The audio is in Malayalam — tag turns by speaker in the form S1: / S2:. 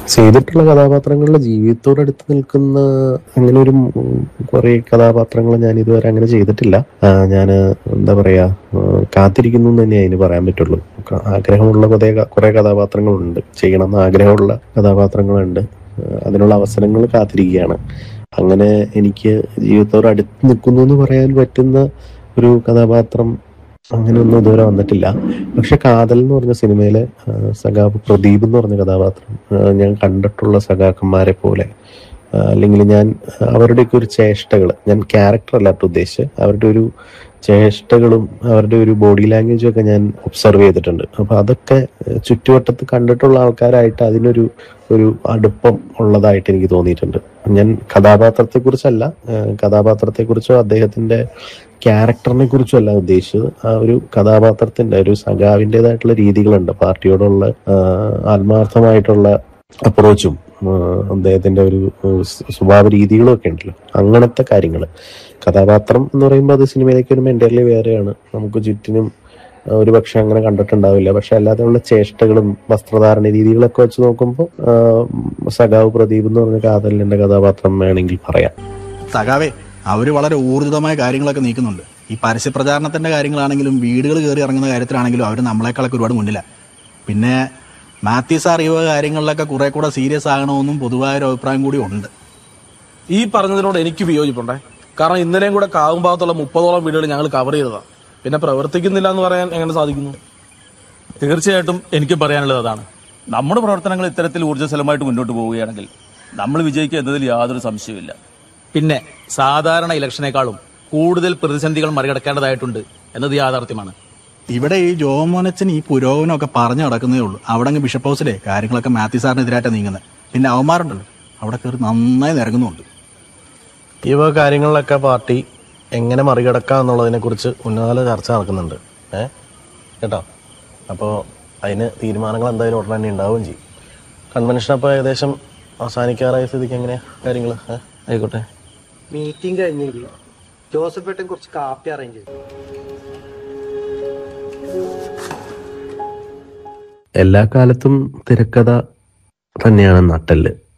S1: ചെയ്തിട്ടുള്ള കഥാപാത്രങ്ങളുടെ ജീവിതത്തോടടുത്ത് നിൽക്കുന്ന അങ്ങനെ ഒരു കുറെ കഥാപാത്രങ്ങൾ ഞാൻ ഇതുവരെ അങ്ങനെ ചെയ്തിട്ടില്ല ഞാൻ എന്താ പറയാ ആ, കാത്തിരിക്കുന്നു എന്ന് തന്നെ അതിന് പറയാൻ പറ്റുള്ളൂ ക- ആഗ്രഹമുള്ള കുറെ കുറെ കഥാപാത്രങ്ങളുണ്ട് ചെയ്യണമെന്ന് ആഗ്രഹമുള്ള കഥാപാത്രങ്ങളുണ്ട് ആ, അതിനുള്ള അവസരങ്ങൾ കാത്തിരിക്കുകയാണ് അങ്ങനെ എനിക്ക് ജീവിതത്തോട് അടുത്ത് നിൽക്കുന്നു എന്ന് പറയാൻ പറ്റുന്ന ഒരു കഥാപാത്രം അങ്ങനെയൊന്നും ഇതുവരെ വന്നിട്ടില്ല പക്ഷെ കാതൽ എന്ന് പറഞ്ഞ സിനിമയിലെ ആ, സഖാവ് പ്രദീപ് എന്ന് പറഞ്ഞ കഥാപാത്രം ആ, ഞാൻ കണ്ടിട്ടുള്ള സഖാക്കന്മാരെ പോലെ ആ, അല്ലെങ്കിൽ ഞാൻ അവരുടെയൊക്കെ ഒരു ചേഷ്ടകൾ ഞാൻ ക്യാരക്ടർ അല്ലാട്ട് ഉദ്ദേശിച്ച് അവരുടെ ഒരു ചേഷ്ടകളും അവരുടെ ഒരു ബോഡി ലാംഗ്വേജും ഒക്കെ ഞാൻ ഒബ്സർവ് ചെയ്തിട്ടുണ്ട് അപ്പൊ അതൊക്കെ ഏഹ്, ചുറ്റുവട്ടത്ത് കണ്ടിട്ടുള്ള ആൾക്കാരായിട്ട് അതിനൊരു ഒരു അടുപ്പം ഉള്ളതായിട്ട് എനിക്ക് തോന്നിയിട്ടുണ്ട് ഞാൻ കഥാപാത്രത്തെ കുറിച്ചല്ല കഥാപാത്രത്തെ കുറിച്ചോ അദ്ദേഹത്തിന്റെ ക്യാരക്ടറിനെ കുറിച്ചും അല്ല ഉദ്ദേശിച്ചത് ആ ഒരു കഥാപാത്രത്തിന്റെ ഒരു സഖാവിൻ്റെതായിട്ടുള്ള രീതികളുണ്ട് പാർട്ടിയോടുള്ള ആ, ആത്മാർത്ഥമായിട്ടുള്ള അപ്രോച്ചും അദ്ദേഹത്തിന്റെ ഒരു ഏഹ്, സ് സ്വഭാവ രീതികളും ഒക്കെ ഉണ്ടല്ലോ അങ്ങനത്തെ കാര്യങ്ങൾ കഥാപാത്രം എന്ന് പറയുമ്പോൾ അത് സിനിമയിലേക്ക് വരുമ്പോൾ എൻ്റയർലി വേറെയാണ് നമുക്ക് ചുറ്റിനും ആ, ഒരു പക്ഷെ അങ്ങനെ കണ്ടിട്ടുണ്ടാവില്ല പക്ഷെ അല്ലാതെയുള്ള ചേഷ്ടകളും വസ്ത്രധാരണ രീതികളൊക്കെ വെച്ച് നോക്കുമ്പോൾ ആ, സഖാവ് പ്രദീപ് എന്ന് പറഞ്ഞ കാതലിന്റെ കഥാപാത്രം വേണമെങ്കിൽ പറയാം
S2: സഖാവേ അവര് വളരെ ഊർജിതമായ കാര്യങ്ങളൊക്കെ നീക്കുന്നുണ്ട് ഈ പരസ്യ പ്രചാരണത്തിന്റെ കാര്യങ്ങളാണെങ്കിലും വീടുകൾ കയറി ഇറങ്ങുന്ന കാര്യത്തിലാണെങ്കിലും അവർ നമ്മളെക്കാളൊക്കെ ഒരുപാട് മുന്നിലാണ് പിന്നെ മാത്യു സാർ ഈ വക കാര്യങ്ങളിലൊക്കെ കുറെ കൂടെ സീരിയസ് ആകണമെന്നും പൊതുവായ ഒരു അഭിപ്രായം കൂടി ഉണ്ട്
S3: ഈ പറഞ്ഞതിനോട് എനിക്ക് വിയോജിപ്പുണ്ടേ കാരണം ഇന്നലെയും കൂടെ കാവുംഭാഗത്തുള്ള മുപ്പതോളം വീടുകൾ ഞങ്ങൾ കവർ ചെയ്തതാണ് പിന്നെ പ്രവർത്തിക്കുന്നില്ല എന്ന് പറയാൻ എങ്ങനെ സാധിക്കുന്നു
S4: തീർച്ചയായിട്ടും എനിക്ക് പറയാനുള്ളത് അതാണ് നമ്മുടെ പ്രവർത്തനങ്ങൾ ഇത്തരത്തിൽ ഊർജ്ജസ്വലമായിട്ട് മുന്നോട്ട് പോവുകയാണെങ്കിൽ നമ്മൾ വിജയിക്കുക എന്നതിൽ യാതൊരു സംശയവുമില്ല
S2: പിന്നെ സാധാരണ ഇലക്ഷനേക്കാളും കൂടുതൽ പ്രതിസന്ധികൾ മറികടക്കേണ്ടതായിട്ടുണ്ട് എന്നത് യാഥാർത്ഥ്യമാണ് ഇവിടെ ഈ ജോമോനച്ചൻ ഈ പുരോഗമനമൊക്കെ പറഞ്ഞു നടക്കുന്നേ ഉള്ളൂ അവിടെ അങ്ങ് ബിഷപ്പ് ഹൗസിലെ കാര്യങ്ങളൊക്കെ മാത്യു സാറിനെതിരായിട്ട് നീങ്ങുന്നത് പിന്നെ അവന്മാരുണ്ടല്ലോ അവിടെ കയറി നന്നായി നിരങ്ങുന്നുണ്ട്
S5: ഈ വക കാര്യങ്ങളിലൊക്കെ പാർട്ടി എങ്ങനെ മറികടക്കാം എന്നുള്ളതിനെ കുറിച്ച് ഉന്നതല ചർച്ച നടക്കുന്നുണ്ട് ഏ കേട്ടോ അപ്പോൾ അതിന് തീരുമാനങ്ങൾ എന്തായാലും ഉടനെ തന്നെ ഉണ്ടാവുകയും ചെയ്യും കൺവെൻഷൻ അപ്പോൾ ഏകദേശം അവസാനിക്കാറായ സ്ഥിതിക്ക് എങ്ങനെയാ കാര്യങ്ങൾ ആയിക്കോട്ടെ
S6: മീറ്റിംഗ് കഴിഞ്ഞെങ്കിൽ ജോസഫ് ഏട്ടൻ കുറച്ച് കാപ്പി അറേഞ്ച് ചെയ്തു
S1: എല്ലാ കാലത്തും തിരക്കഥ തന്നെയാണ് നട്ടല്